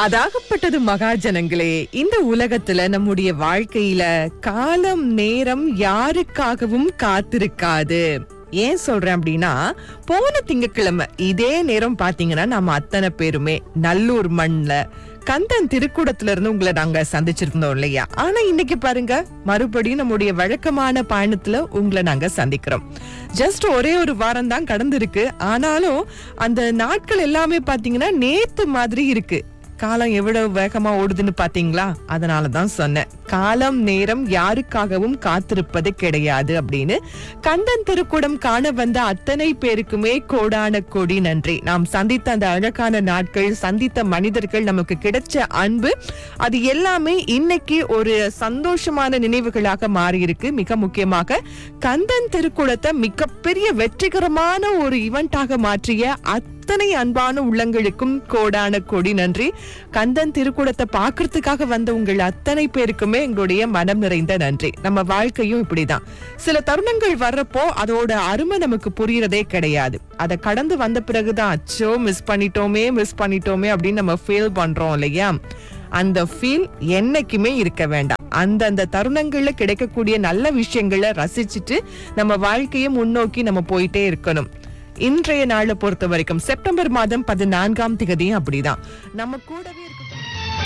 அதாகப்பட்டது மகாஜனங்களே இந்த உலகத்துல நம்முடைய வாழ்க்கையில காலம் நேரம் யாருக்காகவும் காத்திருக்காது ஏன் சொல்றேன் அப்படின்னா போன திங்கட்கிழமை இதே நேரம் பாத்தீங்கன்னா நம்ம அத்தனை பேருமே நல்லூர் மண்ல கந்தன் திருக்கூடத்துல இருந்து உங்களை நாங்க சந்திச்சிருந்தோம் இல்லையா ஆனா இன்னைக்கு பாருங்க மறுபடியும் நம்முடைய வழக்கமான பயணத்துல உங்களை நாங்க சந்திக்கிறோம் ஜஸ்ட் ஒரே ஒரு வாரம் தான் கடந்திருக்கு ஆனாலும் அந்த நாட்கள் எல்லாமே பாத்தீங்கன்னா நேத்து மாதிரி இருக்கு காலம் எவ்வளவு வேகமா ஓடுதுன்னு பாத்தீங்களா அதனால தான் சொன்னேன் காலம் நேரம் யாருக்காகவும் காத்திருப்பது கிடையாது அப்படின்னு கந்தன் திருக்குடம் காண வந்த அத்தனை பேருக்குமே கோடான கோடி நன்றி நாம் சந்தித்த அந்த அழகான நாட்கள் சந்தித்த மனிதர்கள் நமக்கு கிடைச்ச அன்பு அது எல்லாமே இன்னைக்கு ஒரு சந்தோஷமான நினைவுகளாக மாறி இருக்கு மிக முக்கியமாக கந்தன் திருக்குளத்தை மிகப்பெரிய வெற்றிகரமான ஒரு ஈவெண்டாக மாற்றிய அத்தனை அன்பான உள்ளங்களுக்கும் கோடான கொடி நன்றி கந்தன் திருக்கூடத்தை பார்க்கறதுக்காக வந்த உங்கள் அத்தனை பேருக்குமே எங்களுடைய மனம் நிறைந்த நன்றி நம்ம வாழ்க்கையும் இப்படிதான் சில தருணங்கள் வர்றப்போ அதோட அருமை நமக்கு புரியறதே கிடையாது அதை கடந்து வந்த பிறகுதான் அச்சோ மிஸ் பண்ணிட்டோமே மிஸ் பண்ணிட்டோமே அப்படின்னு நம்ம ஃபீல் பண்றோம் இல்லையா அந்த ஃபீல் என்னைக்குமே இருக்க வேண்டாம் அந்தந்த தருணங்கள்ல கிடைக்கக்கூடிய நல்ல விஷயங்களை ரசிச்சுட்டு நம்ம வாழ்க்கையை முன்னோக்கி நம்ம போயிட்டே இருக்கணும் இன்றைய நாளை பொறுத்த வரைக்கும் செப்டம்பர் மாதம் பதினான்காம் திகதியும் அப்படிதான் நம்ம கூடவே இருக்க